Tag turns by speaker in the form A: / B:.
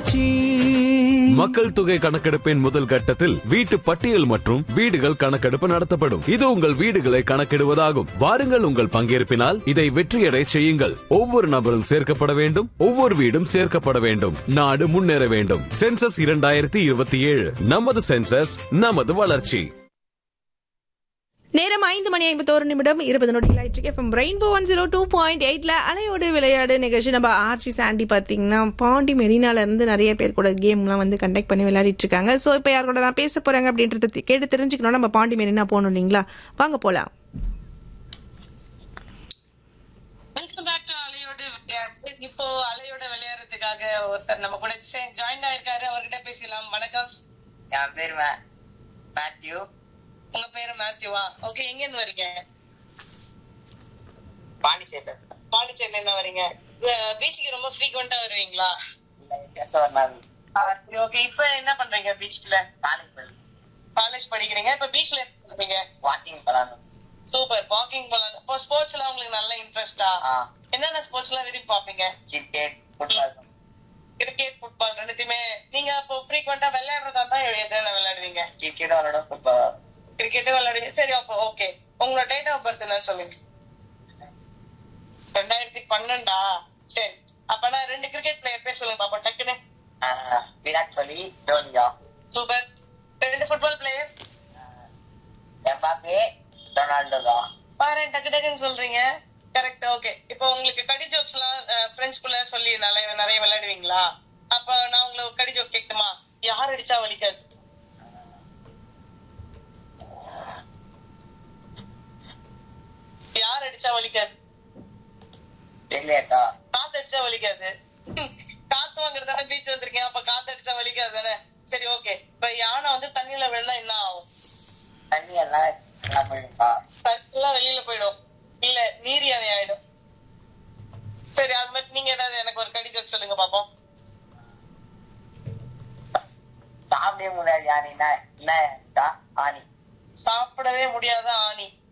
A: வளர்ச்சி
B: மக்கள் தொகை கணக்கெடுப்பின் முதல் கட்டத்தில் வீட்டு பட்டியல் மற்றும் வீடுகள் கணக்கெடுப்பு நடத்தப்படும் இது உங்கள் வீடுகளை கணக்கிடுவதாகும் வாருங்கள் உங்கள் பங்கேற்பினால் இதை வெற்றியடை செய்யுங்கள் ஒவ்வொரு நபரும் சேர்க்கப்பட வேண்டும் ஒவ்வொரு வீடும் சேர்க்கப்பட வேண்டும் நாடு முன்னேற வேண்டும் சென்சஸ் இரண்டாயிரத்தி இருபத்தி ஏழு நமது சென்சஸ் நமது வளர்ச்சி
C: நேரம் ஐந்து மணி ஐம்பத்தோரு நிமிடம் இருபது நொடிகள் ஆயிட்டு FM rainbow one zero two point எயிட்ல அலையோடு விளையாடு நிகழ்ச்சி நம்ம ஆர்ச்சி சாண்டி பாத்தீங்கன்னா பாண்டி மெரினால இருந்து நிறைய பேர் கூட கேம்லாம் வந்து கண்டக்ட் பண்ணி விளையாடிட்டு இருக்காங்க சோ இப்போ யார் கூட நான் பேச போறாங்க அப்படின்றத தி- கேட்டு தெரிஞ்சுக்கணும் நம்ம பாண்டி மெரினா போகணும் இல்லைங்களா வாங்க போலாம்
D: வெல்கம் பேக் டு அலையோட விளையாட்டு இப்போ அலையோட விளையாடுறதுக்காக ஒருத்தர் நம்ம கூட ஜாயின் ஆயிருக்காரு அவர்கிட்ட பேசலாம் வணக்கம்
E: என் பேர் மே- மேத்யூ
D: உங்க பேரு மேத்யூவா ஓகே எங்க இருந்து வரீங்க
E: பாண்டிச்சேரி
D: பாண்டிச்சேரில இருந்து வரீங்க பீச்சுக்கு ரொம்ப ஃப்ரீக்வெண்டா வருவீங்களா
E: இல்ல பேச ஒரு நாள்
D: ஓகே இப்போ என்ன பண்றீங்க பீச்ல
E: காலேஜ் போய்
D: காலேஜ் படிக்கிறீங்க இப்ப பீச்ல இருப்பீங்க
E: வாக்கிங் பண்ணணும்
D: சூப்பர் வாக்கிங் போலாம் இப்போ ஸ்போர்ட்ஸ்ல உங்களுக்கு நல்ல இன்ட்ரெஸ்டா
E: ஆ
D: என்னென்ன ஸ்போர்ட்ஸ் எல்லாம் விரும்பி பாப்பீங்க
E: கிரிக்கெட் ஃபுட்பால்
D: கிரிக்கெட் ஃபுட்பால் ரெண்டுத்தையுமே நீங்க இப்போ ஃப்ரீக்வெண்டா விளையாடுறதா தான் என்னென்ன விளையாடுவீங்க
E: கிரிக்கெட் விளாடும் ஃபுட்பால்
D: கிரிக்கெட் விளையாடுவீங்க சரி அப்போ ஓகே உங்களோட டேட் ஆஃப் பர்த் என்னன்னு சொல்லுங்க ரெண்டாயிரத்தி பன்னெண்டா சரி அப்பனா ரெண்டு கிரிக்கெட் பிளேயர் பேர் சொல்லுங்க பாப்பா டக்குன்னு
E: விராட் கோலி தோனியா
D: சூப்பர் ரெண்டு ஃபுட்பால் பிளேயர்
E: எம்பாப்பே ரொனால்டோ தான்
D: பாரு டக்கு டக்குன்னு சொல்றீங்க கரெக்ட் ஓகே இப்போ உங்களுக்கு கடி ஜோக்ஸ் எல்லாம் ஃப்ரெண்ட்ஸ்குள்ள சொல்லி நிறைய நிறைய விளையாடுவீங்களா அப்ப நான் உங்களுக்கு ஒரு கடி ஜோக் கேட்குமா யார் அடிச்சா வலிக்காது யார் அடிச்சா வலிக்காது
E: தெரியலையாக்கா
D: காத்து அடிச்சா வலிக்காது காத்து வாங்குறதான பீச் வந்திருக்கேன் அப்ப காத்து அடிச்சா வலிக்காது தானே சரி ஓகே இப்ப யானை வந்து தண்ணியில விழுந்தா என்ன ஆகும்
E: தண்ணி எல்லாம் எல்லாம் போயிருக்கா
D: எல்லாம் வெளியில போயிடும் இல்ல நீர் யானை ஆயிடும் சரி அது மாதிரி நீங்க ஏதாவது எனக்கு ஒரு கடி ஜோக் சொல்லுங்க பாப்போம்
E: சாப்பிடவே முடியாது யானைனா என்னக்கா ஆனி
D: சாப்பிடவே முடியாத ஆணி